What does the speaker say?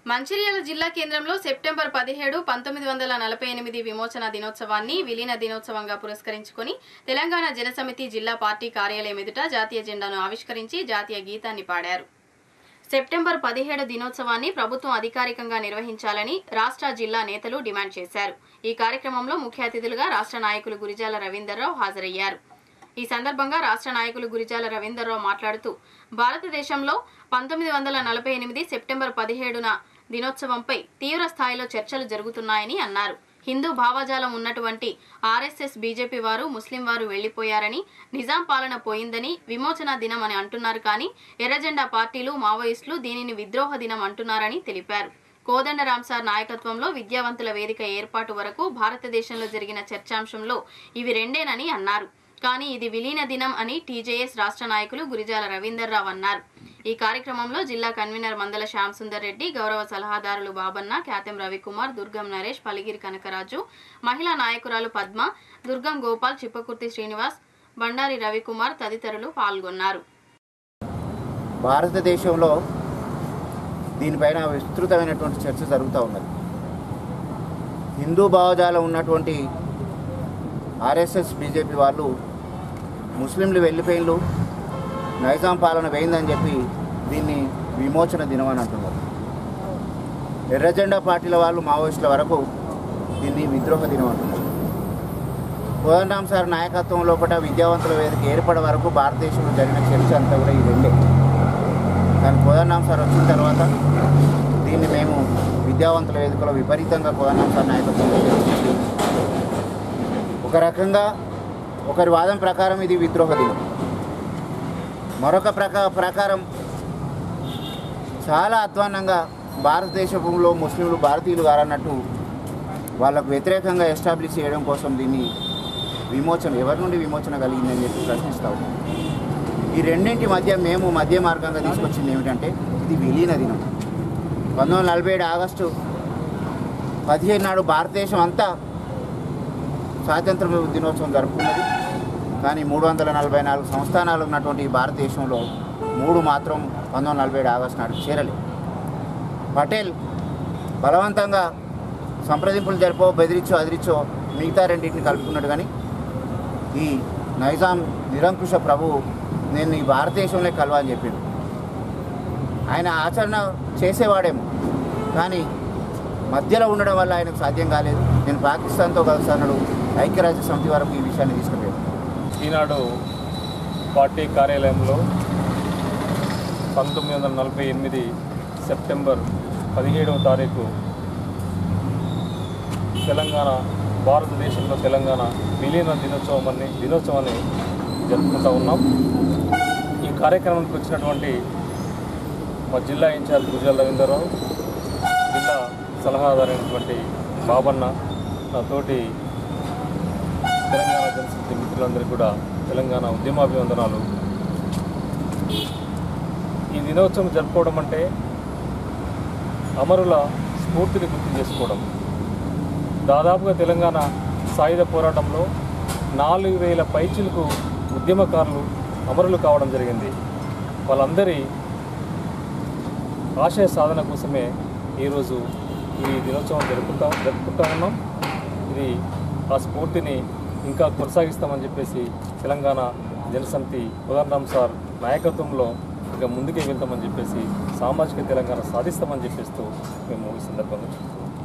మంచిర్యాల జిల్లా కేంద్రంలో సెప్టెంబర్ పదిహేడు పంతొమ్మిది వందల నలభై ఎనిమిది విమోచన దినోత్సవాన్ని విలీన దినోత్సవంగా పురస్కరించుకుని తెలంగాణ జనసమితి జిల్లా పార్టీ కార్యాలయం ఎదుట జాతీయ జెండాను ఆవిష్కరించి జాతీయ గీతాన్ని పాడారు సెప్టెంబర్ పదిహేడు దినోత్సవాన్ని ప్రభుత్వం అధికారికంగా నిర్వహించాలని రాష్ట్ర జిల్లా నేతలు డిమాండ్ చేశారు ఈ కార్యక్రమంలో ముఖ్య అతిథులుగా రాష్ట్ర నాయకులు గురిజాల రవీందర్రావు హాజరయ్యారు ఈ సందర్భంగా రాష్ట్ర నాయకులు గురిజాల రవీందర్రావు మాట్లాడుతూ భారతదేశంలో పంతొమ్మిది వందల నలభై ఎనిమిది సెప్టెంబర్ పదిహేడున దినోత్సవంపై తీవ్ర స్థాయిలో చర్చలు జరుగుతున్నాయని అన్నారు హిందూ భావజాలం ఉన్నటువంటి ఆర్ఎస్ఎస్ బీజేపీ వారు ముస్లిం వారు వెళ్లిపోయారని నిజాం పాలన పోయిందని విమోచన దినం అని అంటున్నారు కానీ ఎర్రజెండా పార్టీలు మావోయిస్టులు దీనిని విద్రోహ దినం అంటున్నారని తెలిపారు కోదండరాం సార్ నాయకత్వంలో విద్యావంతుల వేదిక ఏర్పాటు వరకు భారతదేశంలో జరిగిన చర్చాంశంలో ఇవి రెండేనని అన్నారు కానీ ఇది విలీన దినం అని టీజేఎస్ రాష్ట్ర నాయకులు గురిజాల రవీందర్రావు అన్నారు ఈ కార్యక్రమంలో జిల్లా కన్వీనర్ మందల శ్యామ్ సుందర్ రెడ్డి గౌరవ సలహాదారులు బాబన్న ఖ్యాతం రవికుమార్ దుర్గం నరేష్ పలిగిరి కనకరాజు మహిళా నాయకురాలు పద్మ దుర్గం గోపాల్ చిప్పకుర్తి శ్రీనివాస్ బండారి రవికుమార్ తదితరులు పాల్గొన్నారు భారతదేశంలో దీనిపైన విస్తృతమైనటువంటి చర్చ జరుగుతూ ఉన్నది హిందూ భావజాలం ఉన్నటువంటి ఆర్ఎస్ఎస్ బీజేపీ వాళ్ళు ముస్లింలు వెళ్ళిపోయిన్లు నైజాం పాలన వేయిందని చెప్పి దీన్ని విమోచన దినం అని అంటున్నారు ఎర్రజెండా పార్టీల వాళ్ళు మావోయిస్టుల వరకు దీన్ని విద్రోహ దినం అంటున్నారు కోదండరామ్ సార్ నాయకత్వం లోపల విద్యావంతుల వేదిక ఏర్పడే వరకు భారతదేశంలో జరిగిన చర్చ అంతా కూడా ఈ రెండే కానీ కోదండరామ్ సార్ వచ్చిన తర్వాత దీన్ని మేము విద్యావంతుల వేదికలో విపరీతంగా కోదండరామ్ సార్ నాయకత్వంలో చర్చించి ఒక రకంగా ఒకరి వాదం ప్రకారం ఇది విద్రోహ దినం మరొక ప్రకా ప్రకారం చాలా అధ్వాన్నంగా భారతదేశంలో ముస్లింలు భారతీయులు గారన్నట్టు వాళ్ళకు వ్యతిరేకంగా ఎస్టాబ్లిష్ చేయడం కోసం దీన్ని విమోచన ఎవరి నుండి విమోచన కలిగిందని చెప్పి ప్రశ్నిస్తా ఉన్నాం ఈ రెండింటి మధ్య మేము మధ్య మార్గంగా తీసుకొచ్చింది ఏమిటంటే ఇది విలీన దినం పంతొమ్మిది వందల నలభై ఏడు ఆగస్టు పదిహేను నాడు భారతదేశం అంతా స్వాతంత్ర దినోత్సవం జరుపుకున్నది కానీ మూడు వందల నలభై నాలుగు సంస్థానాలు ఉన్నటువంటి ఈ భారతదేశంలో మూడు మాత్రం పంతొమ్మిది వందల నలభై ఏడు ఆగస్టు నాడు చేరలేదు పటేల్ బలవంతంగా సంప్రదింపులు జరిపో బెదిరించో అదిరించో మిగతా రెండింటిని కలుపుకున్నాడు కానీ ఈ నైజాం నిరంకుశ ప్రభువు నేను ఈ భారతదేశంలో కలవా అని చెప్పిండు ఆయన ఆచరణ చేసేవాడేమో కానీ మధ్యలో ఉండడం వల్ల ఆయనకు సాధ్యం కాలేదు నేను పాకిస్తాన్తో కలుస్తాను ఐక్యరాజ్య సమితి వరకు ఈ విషయాన్ని తీసుకుపోయాను ఈనాడు పార్టీ కార్యాలయంలో పంతొమ్మిది వందల నలభై ఎనిమిది సెప్టెంబర్ పదిహేడవ తారీఖు తెలంగాణ భారతదేశంలో తెలంగాణ విలీన దినోత్సవం అని దినోత్సవాన్ని జరుపుకుంటూ ఉన్నాం ఈ కార్యక్రమానికి వచ్చినటువంటి మా జిల్లా ఇన్ఛార్జ్ గుజాల రవీంద్రరావు జిల్లా సలహాదారైనటువంటి బాబన్న నా తోటి తెలంగాణ జనశక్తి మిత్రులందరికీ కూడా తెలంగాణ ఉద్యమాభివందనాలు ఈ దినోత్సవం జరుపుకోవడం అంటే అమరుల స్ఫూర్తిని గుర్తు చేసుకోవడం దాదాపుగా తెలంగాణ సాయుధ పోరాటంలో నాలుగు వేల పైచిలకు ఉద్యమకారులు అమరులు కావడం జరిగింది వాళ్ళందరి ఆశయ సాధన కోసమే ఈరోజు ఈ దినోత్సవం జరుపుకుంటా జరుపుకుంటా ఉన్నాం ఇది ఆ స్ఫూర్తిని ఇంకా కొనసాగిస్తామని చెప్పేసి తెలంగాణ జనసమితి ఉదాహరణం సార్ నాయకత్వంలో ఇంకా ముందుకే వెళ్తామని చెప్పేసి సామాజిక తెలంగాణ సాధిస్తామని చెప్పేస్తూ మేము ఈ సందర్భంగా చెప్తున్నాం